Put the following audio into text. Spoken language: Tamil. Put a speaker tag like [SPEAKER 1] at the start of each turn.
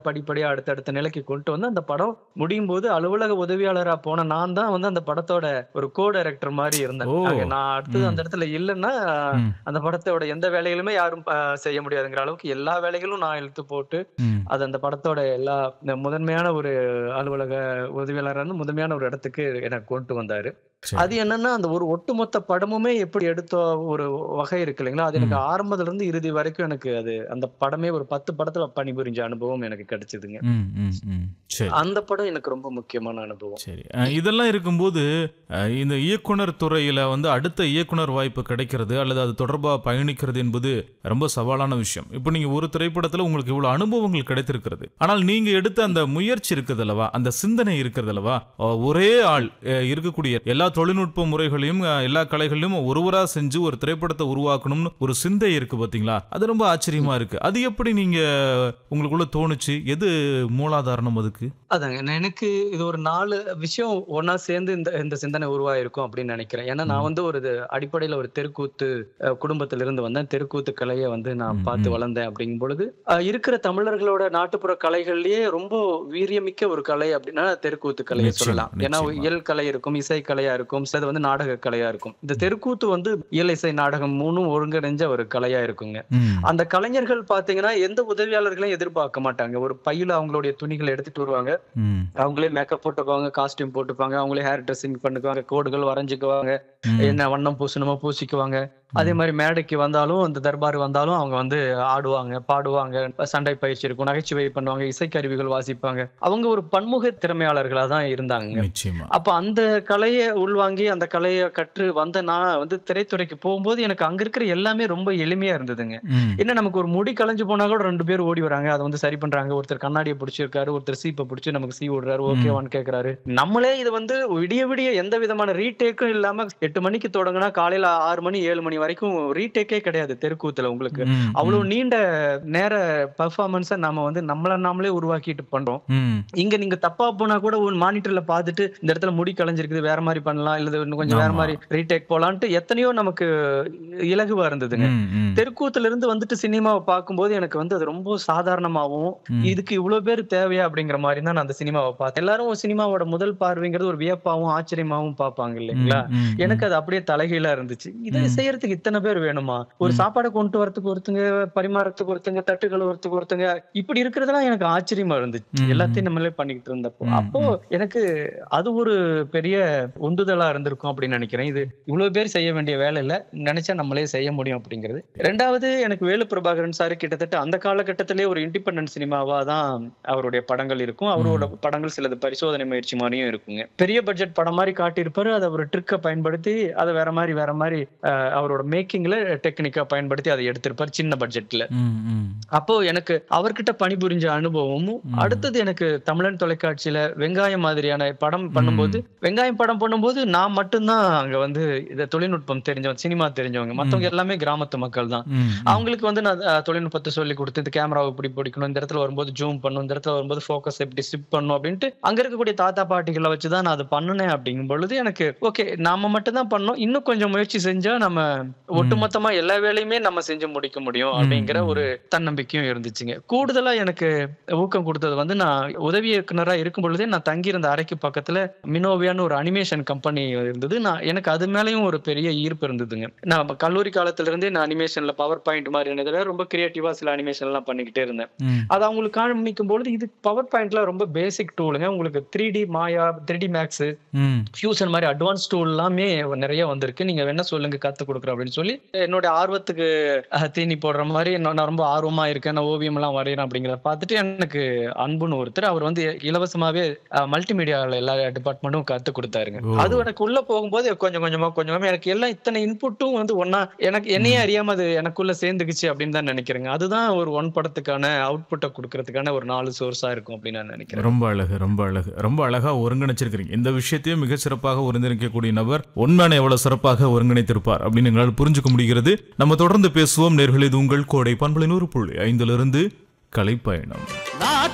[SPEAKER 1] படிப்படியா அடுத்தடுத்த நிலைக்கு கொண்டு வந்து அந்த படம் முடியும் போது அலுவலக உதவியாளரா போன நான் தான் வந்து அந்த படத்தோட ஒரு கோ டைரக்டர் மாதிரி இருந்தேன்
[SPEAKER 2] ஓ.
[SPEAKER 1] ஆக நான் அடுத்தது
[SPEAKER 2] ம்.
[SPEAKER 1] அந்த இடத்துல இல்லைன்னா
[SPEAKER 2] ம்,
[SPEAKER 1] அந்த படத்தோட எந்த வேலைகளுமே யாரும் அஹ், செய்ய முடியாதுங்கிற அளவுக்கு எல்லா வேலைகளும் நான் இழுத்து போட்டு
[SPEAKER 2] ம்.
[SPEAKER 1] அது அந்த படத்தோட எல்லா இந்த முதன்மையான ஒரு அலுவலக உதவியாளர் வந்து முதன்மையான ஒரு இடத்துக்கு எனக்கு கொண்டு வந்தாரு
[SPEAKER 2] சரி.
[SPEAKER 1] அது என்னன்னா அந்த ஒரு ஒட்டுமொத்த படமுமே எப்படி எடுத்த ஒரு வகை இருக்கு இல்லைங்களா அது எனக்கு ஆரம்பத்துல இருந்து இறுதி வரைக்கும் எனக்கு அது அந்த படமே ஒரு பத்து படத்துல பணிபுரிஞ்ச அனுபவம் எனக்கு கிடைச்சதுங்க
[SPEAKER 2] ம், ம், ம். சரி
[SPEAKER 1] அந்த படம் எனக்கு ரொம்ப முக்கியமான அனுபவம்
[SPEAKER 2] சரி அஹ் இதெல்லாம் இருக்கும்போது அஹ் இந்த இயக்குனர் துறையில வந்து அடுத்த இயக்குனர் வாய்ப்பு கிடைக்கிறது அல்லது அது தொடர்பா பயணிக்கிறது என்பது ரொம்ப சவாலான விஷயம் இப்போ நீங்க ஒரு திரைப்படத்துல உங்களுக்கு இவ்வளவு அனுபவங்கள் கிடைத்திருக்கிறது ஆனால் நீங்க எடுத்த அந்த முயற்சி இருக்குது அல்லவா அந்த சிந்தனை இருக்கிறது அல்லவா அஹ் ஒரே ஆள் அஹ் இருக்கக்கூடிய எல்லா தொழில்நுட்ப முறைகளையும் அஹ் எல்லா கலைகளையும் ஒருவரா செஞ்சு ஒரு திரைப்படத்தை உருவாக்கணும்னு ஒரு சிந்தை இருக்கு பாத்தீங்களா அது ரொம்ப ஆச்சரியமா இருக்கு அது எப்படி நீங்க உங்களுக்குள்ள தோணுச்சு எது மூலாதாரணம் அதுக்கு
[SPEAKER 1] அதாங்க நான் எனக்கு இது ஒரு நாலு விஷயம் ஒன்னா சேர்ந்து இந்த இந்த சிந்தனை உருவாயிருக்கும் அப்படின்னு நினைக்கிறேன் ஏன்னா நான் வந்து ஒரு இது அடிப்படையில ஒரு தெருக்கூத்து அஹ், குடும்பத்திலிருந்து வந்தேன் தெருக்கூத்து கலையை வந்து நான்
[SPEAKER 2] ம்,
[SPEAKER 1] பார்த்து
[SPEAKER 2] ம்.
[SPEAKER 1] வளர்ந்தேன் அப்படிங்கும் பொழுது அஹ், இருக்கிற தமிழர்களோட நாட்டுப்புற கலைகள்லயே ரொம்ப வீரியமிக்க ஒரு கலை அப்படின்னா தெருக்கூத்து கலையை
[SPEAKER 2] நிச்சயமா,
[SPEAKER 1] சொல்லலாம் ஏன்னா
[SPEAKER 2] நிச்சயமா.
[SPEAKER 1] இயல் கலை இருக்கும் இசை கலையா இருக்கும் சிலது வந்து நாடக கலையா இருக்கும் இந்த தெருக்கூத்து வந்து இயல் இசை நாடகம் மூணும் ஒருங்கிணைஞ்ச ஒரு கலையா இருக்குங்க
[SPEAKER 2] ம்.
[SPEAKER 1] அந்த கலைஞர்கள் பாத்தீங்கன்னா எந்த உதவியாளர்களையும் எதிர்பார்க்க மாட்டாங்க ஒரு பையில அவங்களுடைய துணிகளை எடுத்துட்டு வருவாங்க
[SPEAKER 2] ம்.
[SPEAKER 1] அவங்களே மேக்கப் போட்டுக்குவாங்க காஸ்டியூம் போட்டுப்பாங்க அவங்களே ஹேர் ட்ரெஸ்ஸிங் பண்ணுவாங்க கோடுகள் வரைஞ்சுக்குவாங்க
[SPEAKER 2] ம்.
[SPEAKER 1] என்ன வண்ணம் பூசணுமோ பூசிக்குவாங்க அதே மாதிரி மேடைக்கு வந்தாலும் அந்த தர்பார் வந்தாலும் அவங்க வந்து ஆடுவாங்க பாடுவாங்க சண்டை பயிற்சி இருக்கும் நகைச்சுவை பண்ணுவாங்க இசைக்கருவிகள் வாசிப்பாங்க அவங்க ஒரு பன்முக திறமையாளர்களா தான் இருந்தாங்க
[SPEAKER 2] நிச்சயமா
[SPEAKER 1] அப்ப அந்த கலையை உள்வாங்கி அந்த கலையை கற்று வந்த நான் வந்து திரைத்துறைக்கு போகும்போது எனக்கு அங்க இருக்கிற எல்லாமே ரொம்ப எளிமையா இருந்ததுங்க
[SPEAKER 2] ம்.
[SPEAKER 1] என்ன நமக்கு ஒரு முடி கலைஞ்சு போனா கூட ரெண்டு பேர் ஓடி வராங்க அதை வந்து சரி பண்றாங்க ஒருத்தர் கண்ணாடியை பிடிச்சிருக்காரு ஒருத்தர் சீப்பை பிடிச்சி நமக்கு சீ விடுறாரு ஓகேவான்னு கேக்குறாரு நம்மளே இது வந்து விடிய விடிய எந்த விதமான ரீடேக்கும் இல்லாம எட்டு மணிக்கு தொடங்கினா காலையில ஆறு மணி ஏழு மணி வரைக்கும் ரீடேக்கே கிடையாது தெருக்கூத்துல உங்களுக்கு
[SPEAKER 2] ம்.
[SPEAKER 1] அவ்வளவு நீண்ட நேர பெர்ஃபார்மன்ஸை நாம வந்து நம்மள நாமளே உருவாக்கிட்டு பண்றோம்
[SPEAKER 2] ம்.
[SPEAKER 1] இங்க நீங்க தப்பா போனா கூட ஒரு மானிட்டர்ல பாத்துட்டு இந்த இடத்துல முடி கலைஞ்சிருக்குது வேற மாதிரி பண்ணலாம் இல்ல இன்னும் கொஞ்சம் வேற
[SPEAKER 2] ஆமா.
[SPEAKER 1] மாதிரி ரீடேக் போலான்ட்டு எத்தனையோ நமக்கு இலகுவா இருந்ததுங்க
[SPEAKER 2] ம். ம்.
[SPEAKER 1] தெருக்கூத்துல இருந்து வந்துட்டு சினிமாவை பார்க்கும்போது எனக்கு வந்து அது ரொம்ப சாதாரணமாவும்
[SPEAKER 2] ம்.
[SPEAKER 1] இதுக்கு இவ்வளவு பேர் தேவையா அப்படிங்கிற மாதிரி தான் நான் அந்த சினிமாவை பார்த்தேன் எல்லாரும் சினிமாவோட முதல் பார்வைங்கிறது ஒரு வியப்பாவும் ஆச்சரியமாவும் பார்ப்பாங்க இல்லைங்களா
[SPEAKER 2] ம். ம்.
[SPEAKER 1] எனக்கு அது அப்படியே தலைகீழா இருந்துச்சு இதை
[SPEAKER 2] ம்.
[SPEAKER 1] செய்யறதுக்கு இத்தனை பேர் வேணுமா ஒரு
[SPEAKER 2] ம்.
[SPEAKER 1] சாப்பாடை கொண்டு வரதுக்கு ஒருத்தங்க பரிமாறத்துக்கு ஒருத்தங்க தட்டு கழுவுறதுக்கு ஒருத்தங்க இப்படி இருக்கிறதெல்லாம் எனக்கு ஆச்சரியமா இருந்துச்சு
[SPEAKER 2] ம்.
[SPEAKER 1] எல்லாத்தையும் நம்மளே பண்ணிக்கிட்டு இருந்தப்போ
[SPEAKER 2] ம்.
[SPEAKER 1] அப்போ எனக்கு அது ஒரு பெரிய உந்துதலா இருந்திருக்கும் அப்படின்னு நினைக்கிறேன் இது இவ்வளவு பேர் செய்ய வேண்டிய வேலை இல்ல நினைச்சா நம்மளே செய்ய முடியும் அப்படிங்கிறது ரெண்டாவது எனக்கு வேலு பிரபாகரன் சார் கிட்டத்தட்ட அந்த காலகட்டத்திலே ஒரு இண்டிபெண்டன்ட் சினிமாவா தான் அவருடைய படங்கள் இருக்கும் அவரோட படங்கள் சிலது பரிசோதனை முயற்சி மாதிரியும் இருக்குங்க பெரிய பட்ஜெட் படம் மாதிரி காட்டியிருப்பாரு அதை ஒரு ட்ரிக்கை பயன்படுத்தி அதை வேற மாதிரி வேற மாதிரி அஹ், அவரோட மேக்கிங்ல டெக்னிக்கா பயன்படுத்தி அதை எடுத்திருப்பாரு சின்ன பட்ஜெட்ல
[SPEAKER 2] ம். ம்.
[SPEAKER 1] அப்போ எனக்கு அவர்கிட்ட பணிபுரிஞ்ச அனுபவமும்
[SPEAKER 2] ம்.
[SPEAKER 1] அடுத்தது எனக்கு தமிழன் தொலைக்காட்சியில வெங்காயம் மாதிரியான படம் பண்ணும்போது வெங்காயம் படம் பண்ணும்போது நான் மட்டும்தான் அங்க வந்து இந்த தொழில்நுட்பம் தெரிஞ்சவங்க சினிமா தெரிஞ்சவங்க மத்தவங்க எல்லாமே கிராமத்து மக்கள் தான்
[SPEAKER 2] ம்.
[SPEAKER 1] அவங்களுக்கு வந்து நான் அஹ், தொழில்நுட்பத்தை சொல்லி கொடுத்து இந்த கேமராவை இப்படி பிடிக்கணும் இந்த இடத்துல வரும்போது ஜூம் பண்ணும் இந்த இடத்துல வரும்போது ஃபோக்கஸ் எப்படி ஷிப் பண்ணும் அப்படின்ட்டு அங்க இருக்கக்கூடிய தாத்தா பாட்டிகளை வச்சுதான் நான் அதை பண்ணினேன் அப்படிங்கும் பொழுது எனக்கு ஓகே நாம மட்டும் தான் பண்ணோம் இன்னும் கொஞ்சம் முயற்சி செஞ்சா நம்ம ஒட்டுமொத்தமா எல்லா வேலையுமே நம்ம செஞ்சு முடிக்க முடியும் அப்படிங்கிற
[SPEAKER 2] ம்.
[SPEAKER 1] ஒரு தன்னம்பிக்கையும் இருந்துச்சுங்க கூடுதலா எனக்கு ஊக்கம் கொடுத்தது வந்து நான் உதவி இயக்குனரா இருக்கும் பொழுதே நான் தங்கியிருந்த அறைக்கு பக்கத்துல மினோவியான்னு ஒரு அனிமேஷன் கம்பெனி இருந்தது நான் எனக்கு அது மேலயும் ஒரு பெரிய ஈர்ப்பு இருந்ததுங்க நான் கல்லூரி காலத்துல இருந்தே நான் அனிமேஷன்ல பவர் பாயிண்ட் மாதிரி இதுல ரொம்ப கிரியேட்டிவா சில அனிமேஷன் எல்லாம் பண்ணிக்கிட்டே இருந்தேன்
[SPEAKER 2] ம்.
[SPEAKER 1] அது அவங்களுக்கு காமிக்கும் பொழுது இது பவர் பாயிண்ட்ல ரொம்ப பேசிக் டூலுங்க உங்களுக்கு three D Maya three D Max
[SPEAKER 2] ம்.
[SPEAKER 1] ஃபியூசன் மாதிரி அட்வான்ஸ் டூல் எல்லாமே நிறைய வந்திருக்கு நீங்க வேணா சொல்லுங்க கத்து கொடுக்குறோம் அப்படின்னு சொல்லி என்னோட ஆர்வத்துக்கு அஹ், தீனி போடுற மாதிரி நான் நான் ரொம்ப ஆர்வமா இருக்கேன் நான் ஓவியம் எல்லாம் வரைகிறேன் அப்படிங்கிறத பார்த்துட்டு எனக்கு அன்புன்னு ஒருத்தர் அவர் வந்து இலவசமாவே மல்டிமீடியால எல்லா டிபார்ட்மெண்ட்டும் கத்து கொடுத்தாருங்க
[SPEAKER 2] ஓ.
[SPEAKER 1] அது எனக்கு உள்ள போகும்போது கொஞ்சம் கொஞ்சமா கொஞ்சம் கொஞ்சமா எனக்கு எல்லாம் இத்தனை இன்புட்டும் வந்து ஒன்னா எனக்கு என்னையே அறியாம அது எனக்குள்ள சேர்ந்துக்குச்சு அப்படின்னு தான் நினைக்கிறேங்க அதுதான் ஒரு ஒன் படத்துக்கான அவுட்புட்டை கொடுக்கறதுக்கான ஒரு நாலு சோர்ஸா இருக்கும் அப்படின்னு நான் நினைக்கிறேன்
[SPEAKER 2] ரொம்ப அழகு ரொம்ப அழகு ரொம்ப அழகா ஒருங்கிணைச்சிருக்கிறீங்க இந்த விஷயத்தையும் மிக சிறப்பாக ஒருங்கிணைக்கக்கூடிய நபர் உண்மையான எவ்வளவு சிறப்பாக ஒருங்கிணைத்திருப்பார் அப்படின்னு எங்களால் புரிஞ்சுக்க முடிகிறது நம்ம தொடர்ந்து பேசுவோம் நேர்கள் இது உங்கள் கோடை பண்பலை நூறு புள்ளி ஐந்திலிருந்து கலைப்பயணம்
[SPEAKER 3] நான்